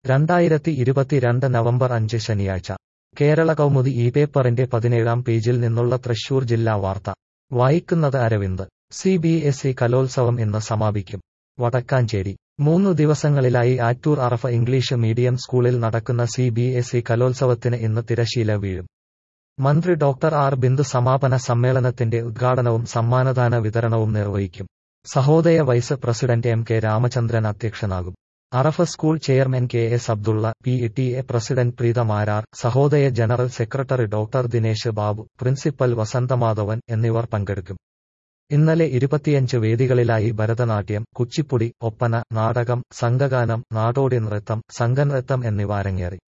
രണ്ടായിരത്തി ഇരുപത്തിരണ്ട് നവംബർ അഞ്ച് ശനിയാഴ്ച കേരള കൗമുദി ഈ പേപ്പറിന്റെ പതിനേഴാം പേജിൽ നിന്നുള്ള തൃശൂർ ജില്ലാ വാർത്ത വായിക്കുന്നത് Aravind C B S E കലോത്സവം ഇന്ന് സമാപിക്കും വടക്കാഞ്ചേരി മൂന്നു ദിവസങ്ങളിലായി ആറ്റൂർ അറഫ ഇംഗ്ലീഷ് മീഡിയം സ്കൂളിൽ നടക്കുന്ന സി ബി എസ് ഇ കലോത്സവത്തിന് ഇന്ന് തിരശീല വീഴും മന്ത്രി ഡോക്ടർ ആർ ബിന്ദു സമാപന സമ്മേളനത്തിന്റെ ഉദ്ഘാടനവും സമ്മാനദാന വിതരണവും നിർവഹിക്കും Sahodaya vice president M K Ramachandran അധ്യക്ഷനാകും Arafa school chairman K S Abdulla P T A president Preetha Marar Sahodaya general secretary doctor Dinesh Babu principal Vasanthamadhavan എന്നിവർ പങ്കെടുക്കും ഇന്നലെ ഇരുപത്തിയഞ്ച് വേദികളിലായി ഭരതനാട്യം കുച്ചിപ്പുടി ഒപ്പന നാടകം സംഘഗാനം നാടോടി നൃത്തം സംഘനൃത്തം എന്നിവ അരങ്ങേറി